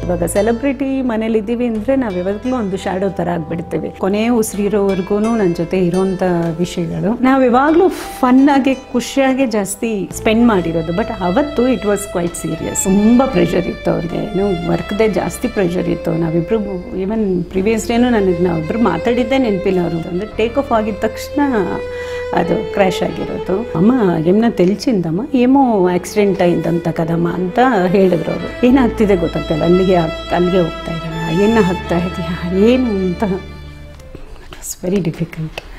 ಇವಾಗ ಸೆಲೆಬ್ರಿಟಿ ಮನೇಲಿ ಇದ್ದೀವಿ ಅಂದರೆ ನಾವು ಯಾವಾಗಲೂ ಒಂದು ಶಾಡೋ ಥರ ಆಗಿಬಿಡ್ತೇವೆ ಕೊನೆ ಉಸಿರಿರೋವರೆಗೂ ನನ್ನ ಜೊತೆ ಇರೋಂಥ ವಿಷಯಗಳು ನಾವು ಯಾವಾಗಲೂ ಫನ್ ಆಗಿ ಖುಷಿಯಾಗಿ ಜಾಸ್ತಿ ಸ್ಪೆಂಡ್ ಮಾಡಿರೋದು ಬಟ್ ಅವತ್ತು ಇಟ್ ವಾಸ್ ಕ್ವೈಟ್ ಸೀರಿಯಸ್ ತುಂಬ ಪ್ರೆಷರ್ ಇತ್ತು ಅವ್ರಿಗೆ ಏನು ವರ್ಕ್ದೇ ಜಾಸ್ತಿ ಪ್ರೆಷರ್ ಇತ್ತು ನಾವಿಬ್ರು ಈವನ್ ಪ್ರಿವಿಯಸ್ ಡೇನು ನನಗೆ ನಾವಿಬ್ರು ಮಾತಾಡಿದ್ದೇ ನೆನಪಿಲ್ಲ ಅವರು ಅಂದರೆ ಟೇಕ್ ಆಫ್ ಆಗಿದ ತಕ್ಷಣ ಅದು ಕ್ರ್ಯಾಶ್ ಆಗಿರೋದು ಅಮ್ಮ ಯಮ್ನ తెలిచిందಮ್ಮ ఏమో యాక్సిడెంట్ అయిందంత కదಮ್ಮ ಅಂತ ಹೇಳಿದ್ರು ಅವರು ಏನಾಗ್ತಿದೆ ಗೊತ್ತಾಗ್ತಿಲ್ಲ ಅಲ್ಲಿಗೆ ಆಗ್- ಅಲ್ಲಿಗೆ ಹೋಗ್ತಾ ಇದ್ದಾರೆ ಏನು ಆಗ್ತಾ ಇದೆಯಾ ಏನು ಅಂತ ಇಟ್ ವಾಸ್ ವೆರಿ ಡಿಫಿಕಲ್ಟ್